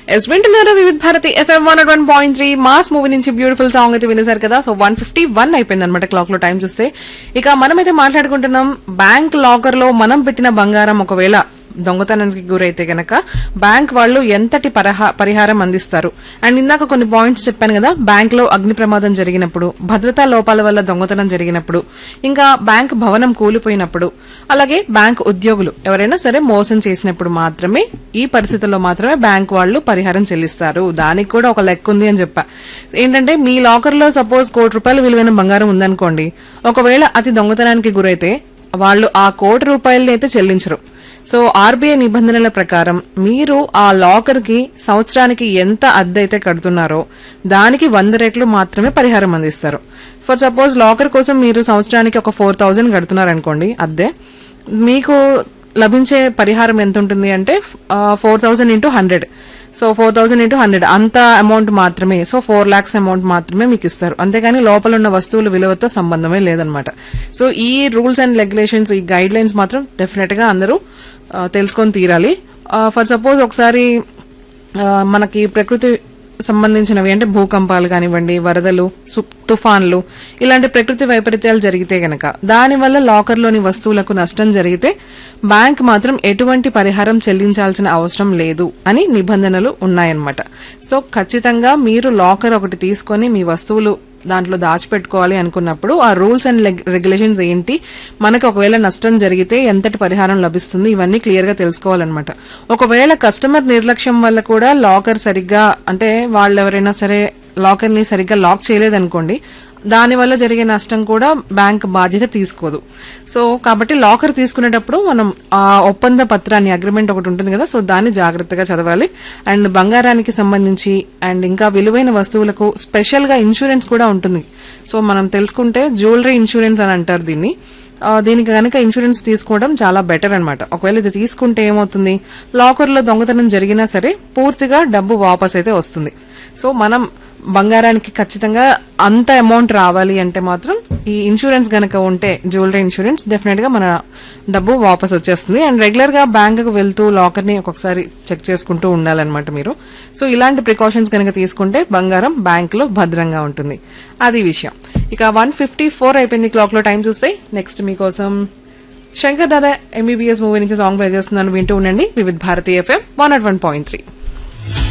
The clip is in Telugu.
ఎస్ వింటున్నారు Vividh Bharati FM one one point three mass movie నుంచి బ్యూటిఫుల్ సాంగ్ అయితే వినేశారు కదా సో వన్ ఫిఫ్టీ వన్ అయిపోయింది అనమాట క్లాక్ లో టైం చూస్తే ఇక మనమైతే మాట్లాడుకుంటున్నాం బ్యాంక్ లాకర్ లో మనం పెట్టిన బంగారం ఒకవేళ దొంగతనానికి గురైతే గనక బ్యాంక్ వాళ్ళు ఎంతటి పరహా- పరిహారం అందిస్తారు అండ్ ఇందాక కొన్ని పాయింట్స్ చెప్పాను కదా బ్యాంక్ లో అగ్ని ప్రమాదం జరిగినప్పుడు భద్రతా లోపాల వల్ల దొంగతనం జరిగినప్పుడు ఇంకా బ్యాంక్ భవనం కూలిపోయినప్పుడు అలాగే బ్యాంక్ ఉద్యోగులు ఎవరైనా సరే మోసం చేసినప్పుడు మాత్రమే ఈ పరిస్థితుల్లో మాత్రమే బ్యాంక్ వాళ్ళు పరిహారం చెల్లిస్తారు దానికి కూడా ఒక లెక్క ఉంది అని చెప్పా ఏంటంటే మీ లాకర్ లో సపోజ్ కోటి రూపాయల విలువైన బంగారం ఉందనుకోండి ఒకవేళ అది దొంగతనానికి గురైతే వాళ్ళు ఆ కోటి రూపాయలని అయితే చెల్లించరు సో ఆర్బీఐ నిబంధనల ప్రకారం మీరు ఆ లాకర్ కి సంవత్సరానికి ఎంత అద్దె అయితే కడుతున్నారో దానికి వంద రెట్లు మాత్రమే పరిహారం అందిస్తారు ఫర్ సపోజ్ లాకర్ కోసం మీరు సంవత్సరానికి ఒక ఫోర్ థౌజండ్ కడుతున్నారు అనుకోండి అద్దె మీకు లభించే పరిహారం ఎంత ఉంటుంది అంటే four thousand into hundred so four thousand into hundred అంత అమౌంట్ మాత్రమే సో ఫోర్ లాక్స్ అమౌంట్ మాత్రమే మీకు ఇస్తారు అంతేగాని లోపల ఉన్న వస్తువుల విలువతో సంబంధమే లేదనమాట సో ఈ రూల్స్ అండ్ రెగ్యులేషన్స్ ఈ గైడ్ లైన్స్ మాత్రం డెఫినెట్ గా అందరూ ఆ, తెలుసుకొని తీరాలి ఫర్ సపోజ్ ఒకసారి ఆ, మనకి ప్రకృతి సంబంధించినవి అంటే భూకంపాలు కానివ్వండి వరదలు సు- తుఫాన్లు ఇలాంటి ప్రకృతి వైపరీత్యాలు జరిగితే గనక దానివల్ల లాకర్లోని వస్తువులకు నష్టం జరిగితే బ్యాంక్ మాత్రం ఎటువంటి పరిహారం చెల్లించాల్సిన అవసరం లేదు అని నిబంధనలు ఉన్నాయన్నమాట సో ఖచ్చితంగా మీరు లాకర్ ఒకటి తీసుకొని మీ వస్తువులు దాంట్లో దాచిపెట్టుకోవాలి అనుకున్నప్పుడు ఆ రూల్స్ అండ్ రెగ్యులేషన్స్ ఏంటి మనకు ఒకవేళ నష్టం జరిగితే ఎంతటి పరిహారం లభిస్తుంది ఇవన్నీ క్లియర్ గా తెలుసుకోవాలన్నమాట ఒకవేళ కస్టమర్ నిర్లక్ష్యం వల్ల కూడా లాకర్ సరిగ్గా అంటే వాళ్ళు ఎవరైనా సరే లాకర్ ని సరిగ్గా లాక్ చేయలేదనుకోండి దానివల్ల జరిగే నష్టం కూడా బ్యాంక్ బాధ్యత తీసుకోదు సో కాబట్టి లాకర్ తీసుకునేటప్పుడు మనం ఆ ఒప్పంద పత్రాన్ని అగ్రిమెంట్ ఒకటి ఉంటుంది కదా సో దాన్ని జాగ్రత్తగా చదవాలి అండ్ బంగారానికి సంబంధించి అండ్ ఇంకా విలువైన వస్తువులకు స్పెషల్ గా ఇన్సూరెన్స్ కూడా ఉంటుంది సో మనం తెలుసుకుంటే జ్యువెలరీ ఇన్సూరెన్స్ అని అంటారు దీన్ని ఆ, దీనికి కనుక ఇన్సూరెన్స్ తీసుకోవడం చాలా బెటర్ అన్నమాట ఒకవేళ ఇది తీసుకుంటే ఏమవుతుంది లాకర్లో దొంగతనం జరిగినా సరే పూర్తిగా డబ్బు వాపస్ అయితే వస్తుంది సో మనం బంగారానికి ఖచ్చితంగా అంత అమౌంట్ రావాలి అంటే మాత్రం ఈ ఇన్సూరెన్స్ గనక ఉంటే జ్యువెలరీ ఇన్సూరెన్స్ డెఫినెట్ గా మన డబ్బు వాపస్ వచ్చేస్తుంది అండ్ రెగ్యులర్ గా బ్యాంకుకు వెళ్తూ లాకర్ ని ఒక్కొక్కసారి చెక్ చేసుకుంటూ ఉండాలన్నమాట మీరు సో ఇలాంటి ప్రికాషన్స్ కనుక తీసుకుంటే బంగారం బ్యాంక్ లో భద్రంగా ఉంటుంది అది విషయం ఇక వన్ ఫిఫ్టీ ఫోర్ అయిపోయింది క్లాక్ లో టైం చూస్తే నెక్స్ట్ మీకోసం శంకర్ దాదా ఎంబీబీఎస్ మూవీ నుంచి సాంగ్ ప్లే చేస్తున్నాను వింటూ ఉండండి Vividh Bharati FM one nought one point three